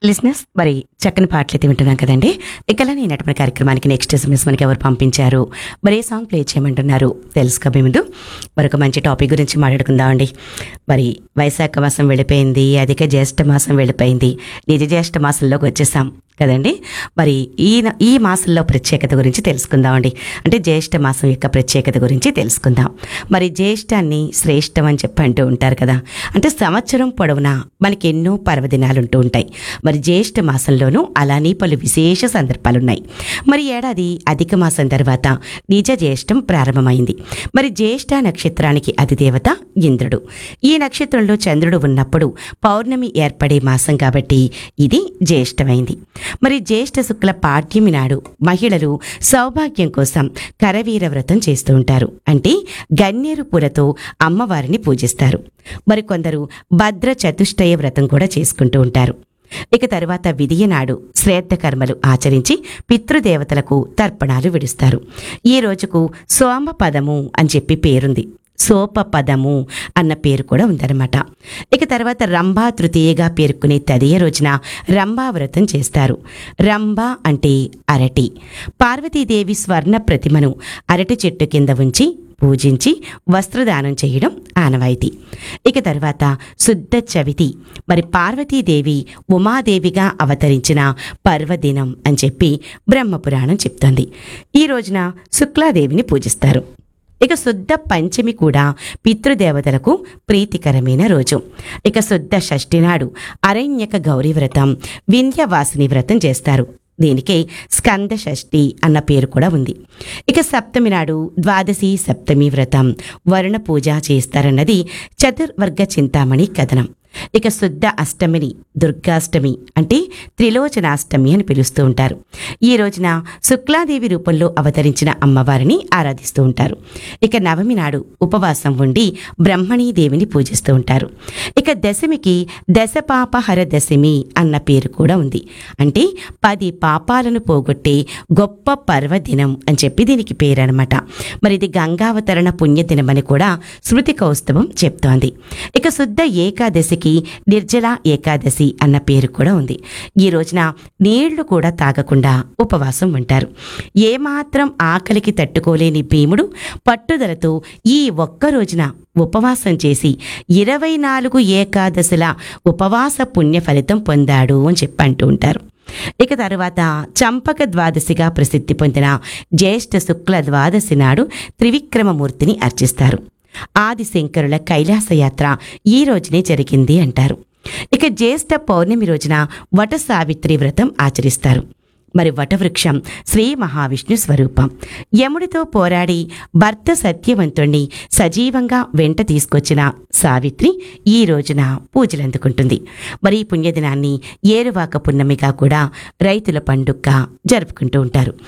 listeners మరి చక్కని పాటలు అయితే వింటున్నాం కదండి ఇకలా నేను నటన కార్యక్రమానికి నెక్స్ట్ ఎస్ఎంఎస్ మనకి ఎవరు పంపించారు మరి ఏ సాంగ్ ప్లే చేయమంటున్నారు తెలుసుకోబోయే ముందు మరొక మంచి టాపిక్ గురించి మాట్లాడుకుందామండి మరి వైశాఖ మాసం వెళ్ళిపోయింది అధిక జ్యేష్ఠ మాసం వెళ్ళిపోయింది నిజ జ్యేష్ఠ మాసంలోకి వచ్చేసాం కదండి మరి ఈ ఈ మాసంలో ప్రత్యేకత గురించి తెలుసుకుందామండి అంటే జ్యేష్ఠ మాసం యొక్క ప్రత్యేకత గురించి తెలుసుకుందాం మరి జ్యేష్ఠాన్ని శ్రేష్టం అని చెప్పి అంటూ ఉంటారు కదా అంటే సంవత్సరం పొడవునా మనకి ఎన్నో పర్వదినాలు ఉంటూ ఉంటాయి మరి జ్యేష్ఠ మాసంలోనూ అలానే పలు విశేష సందర్భాలు ఉన్నాయి మరి ఏడాది అధిక మాసం తర్వాత నిజ జ్యేష్టం ప్రారంభమైంది మరి జ్యేష్ఠ నక్షత్రానికి అధిదేవత ఇంద్రుడు ఈ నక్షత్రంలో చంద్రుడు ఉన్నప్పుడు పౌర్ణమి ఏర్పడే మాసం కాబట్టి ఇది జ్యేష్టమైంది మరి జ్యేష్ఠ శుక్ల పాడ్యమి నాడు మహిళలు సౌభాగ్యం కోసం కరవీర వ్రతం చేస్తూ ఉంటారు అంటే గన్నేరు పూలతో అమ్మవారిని పూజిస్తారు మరి కొందరు భద్ర చతుష్టయ వ్రతం కూడా చేసుకుంటూ ఉంటారు ఇక తరువాత విధియ నాడు శ్రేద్ధ కర్మలు ఆచరించి పితృదేవతలకు తర్పణాలు విడుస్తారు ఈ రోజుకు సోమ పదము అని చెప్పి పేరుంది సోపపదము అన్న పేరు కూడా ఉందన్నమాట ఇక తర్వాత రంభా తృతీయగా పేర్కొనే తదియ రోజున రంభా వ్రతం చేస్తారు రంభ అంటే అరటి పార్వతీదేవి స్వర్ణ ప్రతిమను అరటి చెట్టు కింద ఉంచి పూజించి వస్త్రదానం చేయడం ఆనవాయితీ ఇక తర్వాత శుద్ధ చవితి మరి పార్వతీదేవి ఉమాదేవిగా అవతరించిన పర్వదినం అని చెప్పి బ్రహ్మపురాణం చెప్తోంది ఈ రోజున శుక్లాదేవిని పూజిస్తారు ఇక శుద్ధ పంచమి కూడా పితృదేవతలకు ప్రీతికరమైన రోజు ఇక శుద్ధ షష్ఠి నాడు అరణ్యక గౌరీ వ్రతం వింధ్యవాసిని వ్రతం చేస్తారు దీనికే స్కంద షష్ఠి అన్న పేరు కూడా ఉంది ఇక సప్తమి నాడు ద్వాదశి సప్తమి వ్రతం వరుణ పూజ చేస్తారన్నది చతుర్వర్గ చింతామణి కథనం ఇక శుద్ధ అష్టమిని దుర్గాష్టమి అంటే త్రిలోచనాష్టమి అని పిలుస్తూ ఉంటారు ఈ రోజున శుక్లాదేవి రూపంలో అవతరించిన అమ్మవారిని ఆరాధిస్తూ ఉంటారు ఇక నవమి నాడు ఉపవాసం ఉండి బ్రహ్మణీదేవిని పూజిస్తూ ఉంటారు ఇక దశమికి దశపాపహర దశమి అన్న పేరు కూడా ఉంది అంటే పది పాపాలను పోగొట్టే గొప్ప పర్వదినం అని చెప్పి దీనికి పేరు అనమాట మరి ఇది గంగావతరణ పుణ్యదినమని కూడా శృతి కౌస్తవం చెప్తోంది ఇక శుద్ధ ఏకాదశికి నిర్జల ఏకాదశి అన్న పేరు కూడా ఉంది ఈ రోజున నీళ్లు కూడా తాగకుండా ఉపవాసం ఉంటారు ఏమాత్రం ఆకలికి తట్టుకోలేని భీముడు పట్టుదలతో ఈ ఒక్క రోజున ఉపవాసం చేసి ఇరవై నాలుగు ఏకాదశుల ఉపవాస పుణ్య ఫలితం పొందాడు అని చెప్పి అంటూ ఉంటారు ఇక తరువాత చంపక ద్వాదశిగా ప్రసిద్ధి పొందిన జ్యేష్ఠ శుక్ల ద్వాదశి నాడు త్రివిక్రమమూర్తిని అర్చిస్తారు ఆదిశంకరుల కైలాసయాత్ర ఈ రోజునే జరిగింది అంటారు ఇక జ్యేష్ఠ పౌర్ణమి రోజున వట సావిత్రి వ్రతం ఆచరిస్తారు మరి వటవృక్షం శ్రీ మహావిష్ణు స్వరూపం యముడితో పోరాడి భర్త సత్యవంతుణ్ణి సజీవంగా వెంట తీసుకొచ్చిన సావిత్రి ఈ రోజున పూజలందుకుంటుంది మరి ఈ పుణ్యదినాన్ని ఏరువాక పున్నమిగా కూడా రైతుల పండుగగా జరుపుకుంటూ ఉంటారు